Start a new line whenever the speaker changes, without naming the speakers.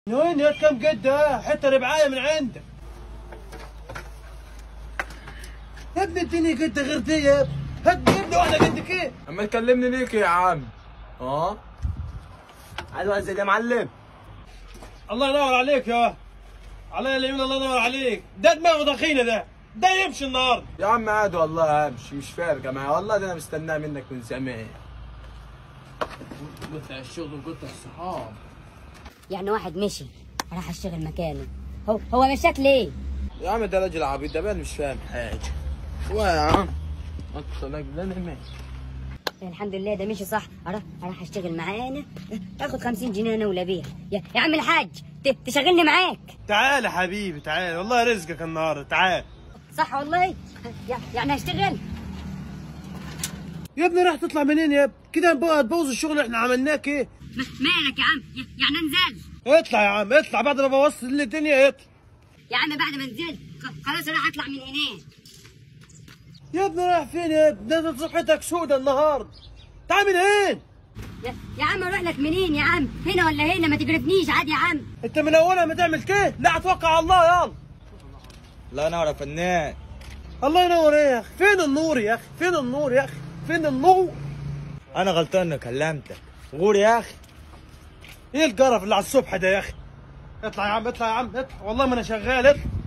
وين يا كم قد ها؟ حتى ربعايه من عندك يا ابني اديني قد غير دي يا ابني هات قد واحده قدك ايه
اما تكلمني ليك يا عم اه عايز انزل يا معلم
الله ينور عليك يا علي اليمين الله ينور عليك ده دماغه دخينه ده ده يمشي النهارده
يا عم عادي والله امشي مش فارقه معايا والله ده انا مستناه منك من زمان
قلت الشغل وقلت الصحاب
يعني واحد مشي راح اشتغل مكانه هو هو مشاك ليه؟
يا عم ده راجل عبيط ده بان مش فاهم حاجه شو يا عم اطلع ده انا ماشي
الحمد لله ده مشي صح راح راح اشتغل معانا اخد 50 جنيه انا ولا بيها يا, يا عم الحاج ت- تشغلني معاك
تعال يا حبيبي تعال والله رزقك النهارده تعال
صح والله يا- يعني هشتغل
يا ابني راح تطلع منين يا ابني كده بقى تبوظ الشغل اللي احنا عملناه كده
م- مالك يا عم يا- يعني انزل
اطلع يا عم اطلع بعد ما بوظت الدنيا اطلع
يا عم بعد ما نزلت خ- خلاص راح اطلع من هنا
يا ابني رايح فين يا ابني ده صحتك سودة النهارده تعال من هين
يا, يا عم اروح لك منين يا عم هنا ولا هنا ما تقرفنيش عادي يا عم
انت من اولها ما تعمل كده لا اتوقع على الله يلا
لا ينور يا فنان
الله ينور ايه يا اخي فين النور يا اخي فين النور يا اخي فين النور
انا غلطان اني كلمتك غور يا اخي
ايه القرف اللي على الصبح ده يا اخي اطلع يا عم اطلع يا عم اطلع والله ما انا شغال اطلع